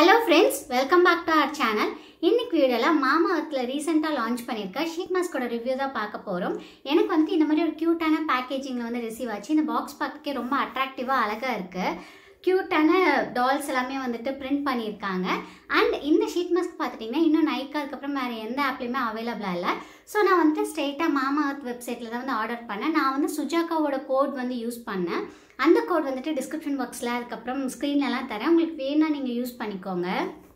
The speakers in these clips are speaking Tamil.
hello friends welcome back to our channel இன்னைக்கு வீடியோவில் மாமா அர்த்தில் ரீசெண்டாக லான்ச் பண்ணியிருக்க ஷீட் மாஸ்கோட ரிவ்யூ தான் பார்க்க போகிறோம் எனக்கு வந்து இந்த மாதிரி ஒரு க்யூட்டான பேக்கேஜிங்கில் வந்து ரிசீவ் ஆச்சு இந்த பாக்ஸ் பார்க்கவே ரொம்ப அட்ராக்டிவாக அழகாக இருக்குது க்யூட்டான டால்ஸ் எல்லாமே வந்துட்டு பிரிண்ட் பண்ணியிருக்காங்க அண்ட் இந்த ஷீட் மாஸ்க் பார்த்துட்டிங்கன்னா இன்னும் நைக்கா அதுக்கப்புறம் வேறு எந்த ஆப்லேயுமே அவைலபிளாக இல்லை ஸோ நான் வந்துட்டு ஸ்ட்ரெயிட்டாக மாமா அர்த் வெப்சைட்டில் தான் வந்து ஆர்டர் பண்ணேன் நான் வந்து சுஜாக்காவோட கோட் வந்து யூஸ் பண்ணேன் அந்த கோட் வந்துட்டு டிஸ்கிரிப்ஷன் பாக்ஸில் அதுக்கப்புறம் ஸ்க்ரீன்லலாம் தரேன் உங்களுக்கு வேணா நீங்கள் யூஸ் பண்ணிக்கோங்க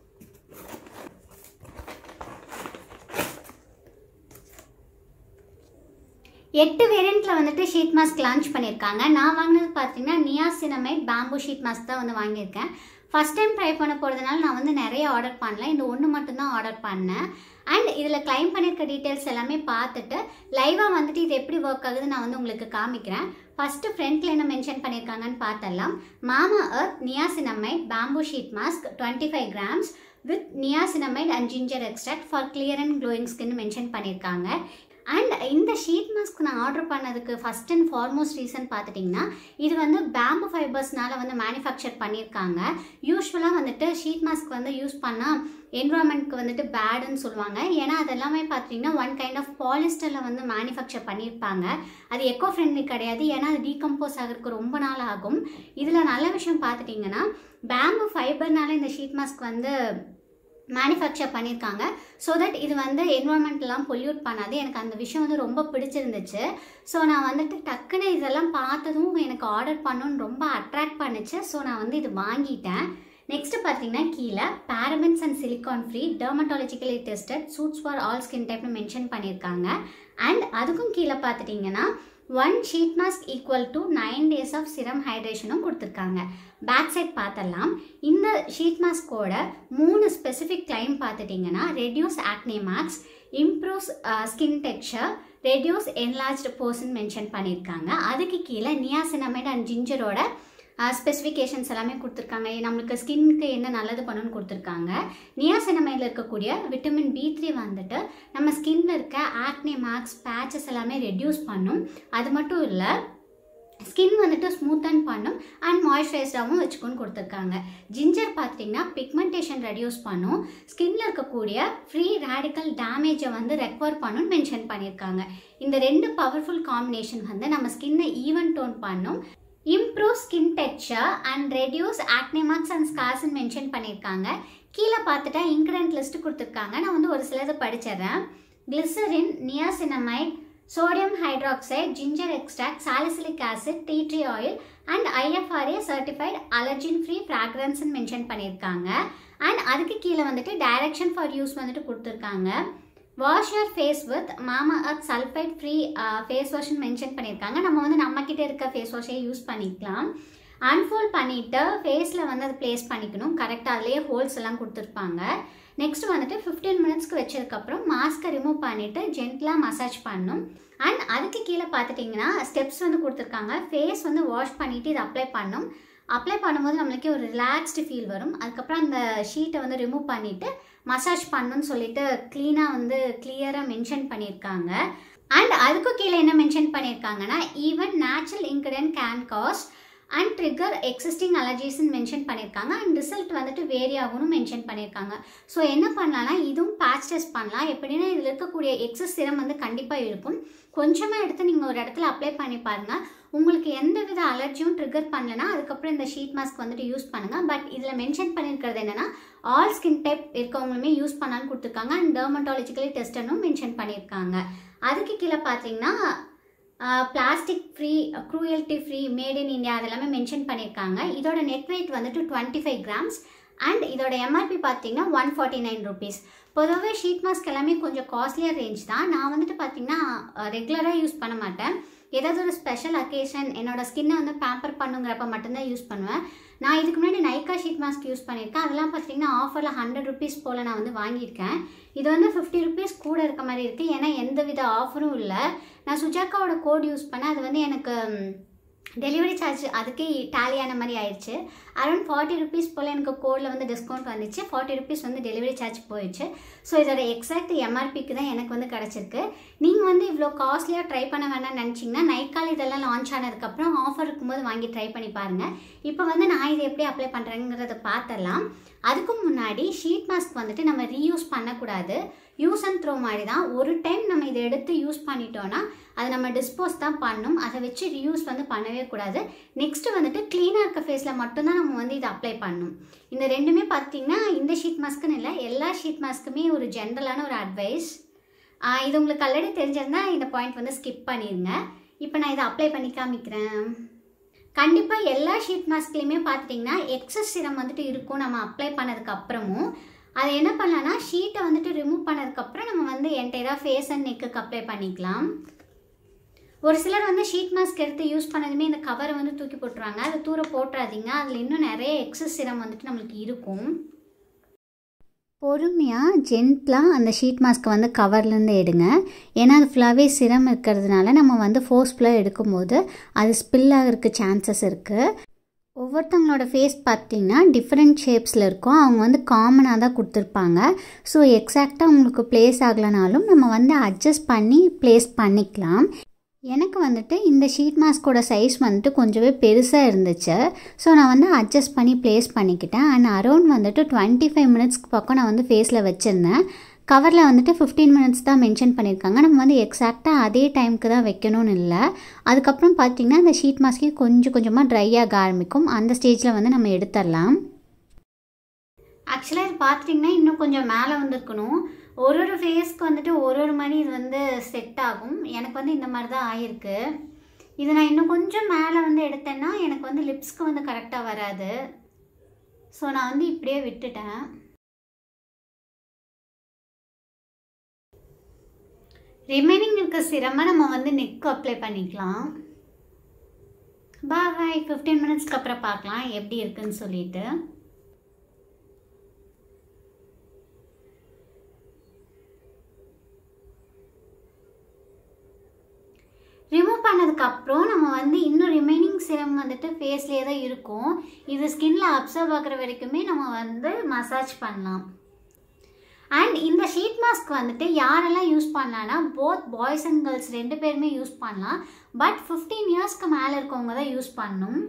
எட்டு வேரியண்ட்டில் வந்துட்டு ஷீட் மாஸ்க் லான்ச் பண்ணியிருக்காங்க நான் வாங்கினது பார்த்தீங்கன்னா நியாசினமைட் பேம்பு ஷீட் மாஸ்க் தான் வந்து வாங்கியிருக்கேன் ஃபஸ்ட் டைம் ட்ரை பண்ண போகிறதுனால நான் வந்து நிறைய ஆர்டர் பண்ணல இந்த ஒன்று மட்டும்தான் ஆர்டர் பண்ணேன் அண்ட் இதில் கிளைம் பண்ணியிருக்க டீட்டெயில்ஸ் எல்லாமே பார்த்துட்டு லைவாக வந்துட்டு இது எப்படி ஒர்க் ஆகுது நான் வந்து உங்களுக்கு காமிக்கிறேன் ஃபஸ்ட்டு ஃப்ரண்ட்டில் என்ன மென்ஷன் பண்ணியிருக்காங்கன்னு பார்த்தலாம் Mamaearth niacinamide bamboo sheet mask twenty five grams with niacinamide and ginger extract for clear and glowing skin mention பண்ணியிருக்காங்க அண்ட் இந்த ஷீட் மாஸ்க் நான் ஆர்டர் பண்ணதுக்கு ஃபஸ்ட் அண்ட் ஃபார்மோஸ்ட் ரீசன் பார்த்துட்டிங்கன்னா இது வந்து பேம்பு ஃபைபர்ஸ்னால வந்து மேனுஃபேக்சர் பண்ணியிருக்காங்க யூஸ்வலாக வந்துட்டு ஷீட் மாஸ்க் வந்து யூஸ் பண்ணால் என்வரான்மெண்ட்க்கு வந்துட்டு பேடுன்னு சொல்லுவாங்க ஏன்னா அது எல்லாமே பார்த்தீங்கன்னா ஒன் கைண்ட் ஆஃப் பாலிஸ்டரில் வந்து மேனுஃபேக்சர் பண்ணியிருப்பாங்க அது எக்கோ ஃப்ரெண்ட்லி கிடையாது ஏன்னா அது டீகம்போஸ் ஆகிறதுக்கு ரொம்ப நாள் ஆகும் இதில் நல்ல விஷயம் பார்த்துட்டிங்கன்னா பேம்பு ஃபைபர்னால இந்த ஷீட் மாஸ்க் வந்து மேனுஃபேக்சர் பண்ணியிருக்காங்க ஸோ தட் இது வந்து என்வரான்மெண்ட்லாம் பொல்யூட் பண்ணாது எனக்கு அந்த விஷயம் வந்து ரொம்ப பிடிச்சிருந்துச்சு ஸோ நான் வந்துட்டு டக்குன்னு இதெல்லாம் பார்த்ததும் எனக்கு ஆர்டர் பண்ணணும்னு ரொம்ப அட்ராக்ட் பண்ணுச்சு ஸோ நான் வந்து இது வாங்கிட்டேன் நெக்ஸ்ட் பார்த்தீங்கன்னா கீழே parabens and silicone free dermatologically tested suits for all skin டைப்னு மென்ஷன் பண்ணியிருக்காங்க அண்ட் அதுக்கும் கீழே பார்த்துட்டிங்கன்னா one sheet mask equal to nine days of serum ஹைட்ரேஷனும் கொடுத்துருக்காங்க பேக் சைட் பார்த்தலாம் இந்த ஷீட் மாஸ்கோட மூணு ஸ்பெசிஃபிக் கிளைம் பார்த்துட்டிங்கன்னா reduce acne marks improves skin texture reduce enlarged pores mention பண்ணியிருக்காங்க அதுக்கு கீழே நியாசினமைட் அண்ட் ஜிஞ்சரோட ஸ்பெசிஃபிகேஷன்ஸ் எல்லாமே கொடுத்துருக்காங்க நம்மளுக்கு ஸ்கின்க்கு என்ன நல்லது பண்ணணும்னு கொடுத்துருக்காங்க நியாசினமைடில் இருக்கக்கூடிய விட்டமின் பி த்ரீ வந்துட்டு நம்ம ஸ்கின்ல இருக்க ஆக்னே மார்க்ஸ் பேச்சஸ் எல்லாமே ரெடியூஸ் பண்ணும் அது மட்டும் இல்லை ஸ்கின் வந்துட்டு ஸ்மூத்தன் பண்ணும் அண்ட் மாய்ஸ்சரைஸ்டாகவும் வச்சுக்கோன்னு கொடுத்துருக்காங்க ஜிஞ்சர் பார்த்துட்டிங்கன்னா பிக்மெண்டேஷன் ரெடியூஸ் பண்ணும் ஸ்கின்ல இருக்கக்கூடிய ஃப்ரீ ரேடிக்கல் டேமேஜை வந்து ரெக்கவர் பண்ணும் மென்ஷன் பண்ணியிருக்காங்க இந்த ரெண்டு பவர்ஃபுல் காம்பினேஷன் வந்து நம்ம ஸ்கின்னை ஈவன் டோன் பண்ணும் improve skin texture and reduce acne marks and ஸ்கார்ஸ்ன்னு மென்ஷன் பண்ணியிருக்காங்க கீழே பார்த்துட்டா இன்க்ரண்ட் லிஸ்ட் கொடுத்துருக்காங்க நான் வந்து ஒரு சிலது படிச்சிடுறேன் glycerin niacinamide sodium hydroxide ginger extract salicylic acid tea tree oil and IFRA certified allergen free ஃப்ராக்ரன்ஸ்னு மென்ஷன் பண்ணியிருக்காங்க அண்ட் அதுக்கு கீழே வந்துட்டு டைரக்ஷன் ஃபார் யூஸ் வந்துட்டு கொடுத்துருக்காங்க wash your face with Mamaearth sulphite free face வாஷ்னு மென்ஷன் பண்ணியிருக்காங்க நம்ம வந்து நம்மக்கிட்ட இருக்க ஃபேஸ் வாஷே யூஸ் பண்ணிக்கலாம் அன்ஃபோல்ட் பண்ணிவிட்டு ஃபேஸில் வந்து அதை ப்ளேஸ் பண்ணிக்கணும் கரெக்டாக அதுலேயே ஹோல்ஸ் எல்லாம் கொடுத்துருப்பாங்க நெக்ஸ்ட் வந்துட்டு ஃபிஃப்டீன் மினிட்ஸ்க்கு வச்சதுக்கப்புறம் மாஸ்க்கை ரிமூவ் பண்ணிவிட்டு ஜென்டலாக மசாஜ் பண்ணணும் அண்ட் அதுக்கு கீழே பார்த்துட்டிங்கன்னா ஸ்டெப்ஸ் வந்து கொடுத்துருக்காங்க ஃபேஸ் வந்து வாஷ் பண்ணிவிட்டு இதை அப்ளை பண்ணும் அப்ளை பண்ணும்போது நம்மளுக்கே ஒரு ரிலாக்ஸ்டு ஃபீல் வரும் அதுக்கப்புறம் அந்த ஷீட்டை வந்து ரிமூவ் பண்ணிவிட்டு மசாஜ் பண்ணணும்னு சொல்லிட்டு க்ளீனாக வந்து கிளியராக மென்ஷன் பண்ணியிருக்காங்க அண்ட் அதுக்கும் கீழே என்ன மென்ஷன் பண்ணியிருக்காங்கன்னா even natural ingredient can cause and trigger existing அலர்ஜிஸ்ன்னு மென்ஷன் பண்ணியிருக்காங்க அண்ட் ரிசல்ட் வந்துட்டு வேரி ஆகும்னு மென்ஷன் பண்ணியிருக்காங்க ஸோ என்ன பண்ணலாம்னா இதுவும் பேட்ச் டெஸ்ட் பண்ணலாம் எப்படின்னா இதில் இருக்கக்கூடிய எக்ஸஸ் சிரம் வந்து கண்டிப்பாக இருக்கும் கொஞ்சமாக எடுத்து நீங்கள் ஒரு இடத்துல அப்ளை பண்ணி பாருங்கள் உங்களுக்கு எந்த வித அலர்ஜியும் ட்ரிகர் பண்ணலனா அதுக்கப்புறம் இந்த ஷீட் மாஸ்க் வந்துட்டு யூஸ் பண்ணுங்கள் பட் இதில் மென்ஷன் பண்ணியிருக்கிறது என்னென்னா ஆல் ஸ்கின் டைப் இருக்கவங்களுமே யூஸ் பண்ணாலும் கொடுத்துருக்காங்க அண்ட் டெர்மட்டாலஜிக்கலி டெஸ்டனும் மென்ஷன் பண்ணியிருக்காங்க அதுக்கு கீழே பார்த்தீங்கன்னா plastic free cruelty free made in India அதெல்லாமே மென்ஷன் பண்ணியிருக்காங்க இதோட நெட் வெயிட் வந்துட்டு டுவெண்ட்டி ஃபைவ் கிராம்ஸ் அண்ட் இதோட எம்ஆர்பி பார்த்தீங்கன்னா ஒன் ஃபார்ட்டி நைன் ருபீஸ் பொதுவாகவே ஷீட் மாஸ்க் எல்லாமே கொஞ்சம் காஸ்ட்லியர் ரேஞ்ச் தான் நான் வந்துட்டு பார்த்தீங்கன்னா ரெகுலராக யூஸ் பண்ண மாட்டேன் ஏதாவது ஒரு ஸ்பெஷல் அக்கேஷன் என்னோட ஸ்கின்னை வந்து பேம்பர் பண்ணுங்கிறப்ப மட்டும்தான் யூஸ் பண்ணுவேன் நான் இதுக்கு முன்னாடி நைக்கா ஷீட் மாஸ்க் யூஸ் பண்ணியிருக்கேன் அதெல்லாம் பார்த்தீங்கன்னா ஆஃபரில் ஹண்ட்ரட் ருபீஸ் போல் நான் வந்து வாங்கியிருக்கேன் இது வந்து ஃபிஃப்டி ருபீஸ் கூட இருக்க மாதிரி இருக்குது ஏன்னா எந்த வித ஆஃபரும் இல்லை நான் சுஜாக்காவோட கோட் யூஸ் பண்ணேன் அது வந்து எனக்கு டெலிவரி சார்ஜ் அதுக்கே டேலி ஆன மாதிரி ஆயிடுச்சு அரௌண்ட் ஃபார்ட்டி ருபீஸ் போல் எனக்கு கோடில் வந்து டிஸ்கவுண்ட் வந்துச்சு ஃபார்ட்டி ருபீஸ் வந்து டெலிவரி சார்ஜ் போயிடுச்சு ஸோ இதோட எக்ஸாக்ட் எம்ஆர்பிக்கு தான் எனக்கு வந்து கிடச்சிருக்கு நீங்கள் வந்து இவ்வளோ காஸ்ட்லியாக ட்ரை பண்ண வேண்டாம்னு நினச்சிங்கன்னா நைக்கால் இதெல்லாம் லான்ச் ஆனதுக்கப்புறம் ஆஃபர் இருக்கும்போது வாங்கி ட்ரை பண்ணி பாருங்கள் இப்போ வந்து நான் இதை எப்படி அப்ளை பண்ணுறேங்கிறத பார்த்துடலாம் அதுக்கு முன்னாடி ஷீட் மாஸ்க் வந்துட்டு நம்ம ரீயூஸ் பண்ணக்கூடாது யூஸ் அண்ட் த்ரோ மாதிரி தான் ஒரு டைம் நம்ம இதை எடுத்து யூஸ் பண்ணிட்டோன்னா அதை நம்ம டிஸ்போஸ் தான் பண்ணணும் அதை வச்சு ரீயூஸ் வந்து பண்ணவே கூடாது நெக்ஸ்ட்டு வந்துட்டு க்ளீனாக இருக்க ஃபேஸில் மட்டும்தான் நம்ம வந்து இதை அப்ளை பண்ணணும் இந்த ரெண்டுமே பார்த்தீங்கன்னா இந்த ஷீட் மாஸ்க்குன்னு இல்லை எல்லா ஷீட் மாஸ்க்குமே ஒரு ஜென்ரலான ஒரு அட்வைஸ் இது உங்களுக்கு ஆல்ரெடி தெரிஞ்சிருந்தா இந்த பாயிண்ட் வந்து ஸ்கிப் பண்ணிடுங்க இப்போ நான் இதை அப்ளை பண்ணி காமிக்கிறேன் கண்டிப்பாக எல்லா ஷீட் மாஸ்க்லேயுமே பார்த்துட்டிங்கன்னா எக்ஸஸ் சிரம் வந்துட்டு இருக்கும் நம்ம அப்ளை பண்ணதுக்கு அப்புறமும் அதை என்ன பண்ணலாம்னா ஷீட்டை வந்துட்டு ரிமூவ் பண்ணதுக்கப்புறம் நம்ம வந்து என்டையராக ஃபேஸ் அண்ட் நெக்குக்கு அப்ளை பண்ணிக்கலாம் ஒரு சிலர் வந்து ஷீட் மாஸ்க் எடுத்து யூஸ் பண்ணதுமே இந்த கவரை வந்து தூக்கி போட்டுருவாங்க அதை தூர போட்டுறாதீங்க அதில் இன்னும் நிறைய எக்ஸஸ் சிரம் வந்துட்டு நம்மளுக்கு இருக்கும் பொறுமையாக ஜென்ட்லாக அந்த ஷீட் மாஸ்க்கை வந்து கவர்லேருந்து எடுங்க ஏன்னா அது ஃபுல்லாகவே சிரம் இருக்கிறதுனால நம்ம வந்து ஃபோர்ஸ்ஃபுல்லாக எடுக்கும்போது அது ஸ்பில் ஆகிறதுக்கு சான்சஸ் இருக்குது ஒவ்வொருத்தவங்களோட ஃபேஸ் பார்த்திங்கன்னா டிஃப்ரெண்ட் ஷேப்ஸில் இருக்கும் அவங்க வந்து காமனாக தான் கொடுத்துருப்பாங்க ஸோ எக்ஸாக்டாக உங்களுக்கு ப்ளேஸ் ஆகலைனாலும் நம்ம வந்து அட்ஜஸ்ட் பண்ணி ப்ளேஸ் பண்ணிக்கலாம் எனக்கு வந்துட்டு இந்த ஷீட் மாஸ்கோட சைஸ் வந்துட்டு கொஞ்சமே பெருசாக இருந்துச்சு ஸோ நான் வந்து அட்ஜஸ்ட் பண்ணி ப்ளேஸ் பண்ணிக்கிட்டேன் அண்ட் அரௌண்ட் வந்துட்டு டுவெண்ட்டி ஃபைவ் மினிட்ஸ்க்கு பக்கம் நான் வந்து ஃபேஸில் வச்சுருந்தேன் கவரில் வந்துட்டு ஃபிஃப்டீன் மினிட்ஸ் தான் மென்ஷன் பண்ணியிருக்காங்க நம்ம வந்து எக்ஸாக்டாக அதே டைமுக்கு தான் வைக்கணும்னு இல்லை அதுக்கப்புறம் பார்த்திங்கன்னா இந்த ஷீட் மாஸ்கே கொஞ்சம் கொஞ்சமாக ட்ரை ஆக ஆரம்பிக்கும் அந்த ஸ்டேஜில் வந்து நம்ம எடுத்துடலாம் ஆக்சுவலாக இது பார்த்துட்டிங்கன்னா இன்னும் கொஞ்சம் மேலே வந்துருக்கணும் ஒரு ஒரு ஃபேஸ்க்கு வந்துட்டு ஒரு ஒரு மாதிரி இது வந்து செட் ஆகும் எனக்கு வந்து இந்த மாதிரி தான் ஆயிருக்கு இது நான் இன்னும் கொஞ்சம் மேலே வந்து எடுத்தேன்னா எனக்கு வந்து லிப்ஸ்க்கு வந்து கரெக்டாக வராது ஸோ நான் வந்து இப்படியே விட்டுட்டேன் ரிமைனிங் இருக்க சிரம நம்ம வந்து நெக் அப்ளை பண்ணிக்கலாம் பாய் ஃபிஃப்டீன் மினிட்ஸ்க்கு அப்புறம் பார்க்கலாம் எப்படி இருக்குன்னு சொல்லிட்டு ரிமூவ் பண்ணதுக்கப்புறம் நம்ம வந்து இன்னும் ரிமைனிங் சிரம் வந்துட்டு ஃபேஸ்லேயே தான் இருக்கும் இது ஸ்கின்ல அப்சர்வ் ஆகிற வரைக்குமே நம்ம வந்து மசாஜ் பண்ணலாம் அண்ட் இந்த ஷீட் மாஸ்க் வந்துட்டு யாரெல்லாம் யூஸ் பண்ணலான்னா போத் பாய்ஸ் அண்ட் கேர்ள்ஸ் ரெண்டு பேருமே யூஸ் பண்ணலாம் பட் ஃபிஃப்டீன் இயர்ஸ்க்கு மேலே இருக்கவங்க தான் யூஸ் பண்ணணும்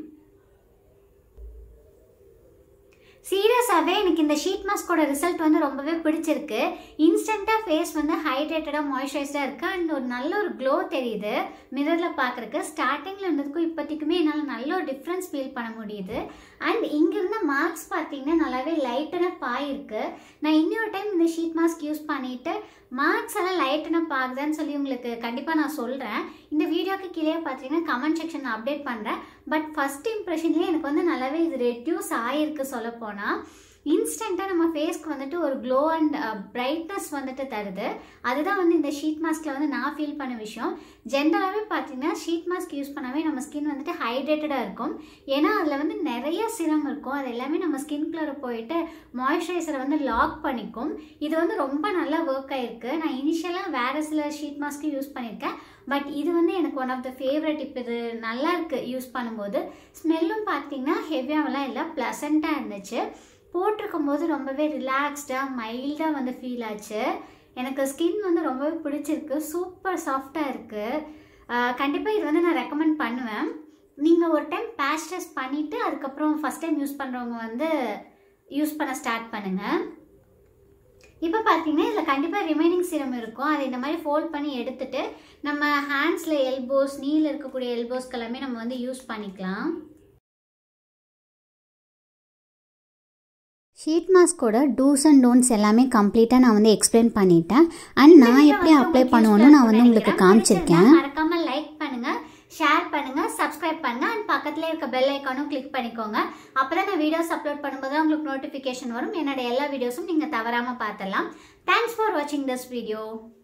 சீரியஸாகவே எனக்கு இந்த ஷீட் மாஸ்கோட ரிசல்ட் வந்து ரொம்பவே பிடிச்சிருக்கு இன்ஸ்டண்ட்டாக ஃபேஸ் வந்து ஹைட்ரேட்டடாக மாய்ஸ்சரைஸ்டாக இருக்குது அண்ட் ஒரு நல்ல ஒரு க்ளோ தெரியுது மிரரில் பார்க்குறக்கு ஸ்டார்டிங்கில் இருந்ததுக்கும் இப்போதைக்குமே என்னால் நல்ல ஒரு டிஃப்ரென்ஸ் ஃபீல் பண்ண முடியுது அண்ட் இங்கே இருந்த மார்க்ஸ் பார்த்தீங்கன்னா நல்லாவே லைட்டனாக பாயிருக்கு நான் இன்னொரு டைம் இந்த ஷீட் மாஸ்க் யூஸ் பண்ணிவிட்டு மார்க்ஸ் எல்லாம் லைட்டனாக ஆகுதான்னு சொல்லி உங்களுக்கு கண்டிப்பாக நான் சொல்கிறேன் இந்த வீடியோக்கு கீழே பார்த்தீங்கன்னா கமெண்ட் செக்ஷன் அப்டேட் பண்ணுறேன் பட் ஃபஸ்ட் இம்ப்ரெஷன்லேயே எனக்கு வந்து நல்லாவே இது ரெட்யூஸ் ஆகிருக்கு சொல்லப்போனால் இன்ஸ்டண்ட்டாக நம்ம ஃபேஸ்க்கு வந்துட்டு ஒரு க்ளோ அண்ட் பிரைட்னஸ் வந்துட்டு தருது அதுதான் வந்து இந்த ஷீட் மாஸ்கில் வந்து நான் ஃபீல் பண்ண விஷயம் ஜென்ரலாகவே பார்த்தீங்கன்னா ஷீட் மாஸ்க் யூஸ் பண்ணாவே நம்ம ஸ்கின் வந்துட்டு ஹைட்ரேட்டடாக இருக்கும் ஏன்னா அதில் வந்து நிறைய சிரம் இருக்கும் அது எல்லாமே நம்ம ஸ்கின்குள்ளே போயிட்டு மாய்ஸ்சரைசரை வந்து லாக் பண்ணிக்கும் இது வந்து ரொம்ப நல்லா ஒர்க் ஆயிருக்கு நான் இனிஷியலாக வேறு சில ஷீட் மாஸ்க்கு யூஸ் பண்ணியிருக்கேன் பட் இது வந்து எனக்கு ஒன் ஆஃப் த ஃபேவரட் இப்போ இது நல்லா இருக்குது யூஸ் பண்ணும்போது ஸ்மெல்லும் பார்த்தீங்கன்னா ஹெவியாகலாம் இல்லை ப்ளசண்ட்டாக இருந்துச்சு போட்டிருக்கும் போது ரொம்பவே ரிலாக்ஸ்டாக மைல்டாக வந்து ஃபீல் ஆச்சு எனக்கு ஸ்கின் வந்து ரொம்பவே பிடிச்சிருக்கு சூப்பர் சாஃப்டாக இருக்குது கண்டிப்பாக இது வந்து நான் ரெக்கமெண்ட் பண்ணுவேன் நீங்கள் ஒரு டைம் பேட்ச் டெஸ்ட் பண்ணிவிட்டு அதுக்கப்புறம் ஃபஸ்ட் டைம் யூஸ் பண்ணுறவங்க வந்து யூஸ் பண்ண ஸ்டார்ட் பண்ணுங்கள் இப்போ பார்த்தீங்கன்னா இதில் கண்டிப்பாக ரிமைனிங் சிரம் இருக்கும் அதை இந்த மாதிரி ஃபோல்ட் பண்ணி எடுத்துட்டு நம்ம ஹேண்ட்ஸில் எல்போஸ் நீல இருக்கக்கூடிய எல்போஸ்க்கு எல்லாமே நம்ம வந்து யூஸ் பண்ணிக்கலாம் ஷீட் மாஸ்கோட டூஸ் அண்ட் டோன்ட்ஸ் எல்லாமே கம்ப்ளீட்டாக நான் வந்து எக்ஸ்பிளைன் பண்ணிட்டேன் அண்ட் நான் எப்படி அப்ளை பண்ணுவேன்னு நான் வந்து உங்களுக்கு காமிச்சிருக்கேன் மறக்காமல் லைக் பண்ணுங்கள் ஷேர் பண்ணுங்கள் சப்ஸ்கிரைப் பண்ணுங்கள் அண்ட் பக்கத்தில் இருக்க பெல் ஐக்கானும் கிளிக் பண்ணிக்கோங்க அப்போ தான் நான் வீடியோஸ் அப்லோட் பண்ணும்போது உங்களுக்கு நோட்டிஃபிகேஷன் வரும் என்னோட எல்லா வீடியோஸும் நீங்கள் தவறாமல் பார்த்துடலாம் தேங்க்ஸ் ஃபார் வாட்சிங் திஸ் வீடியோ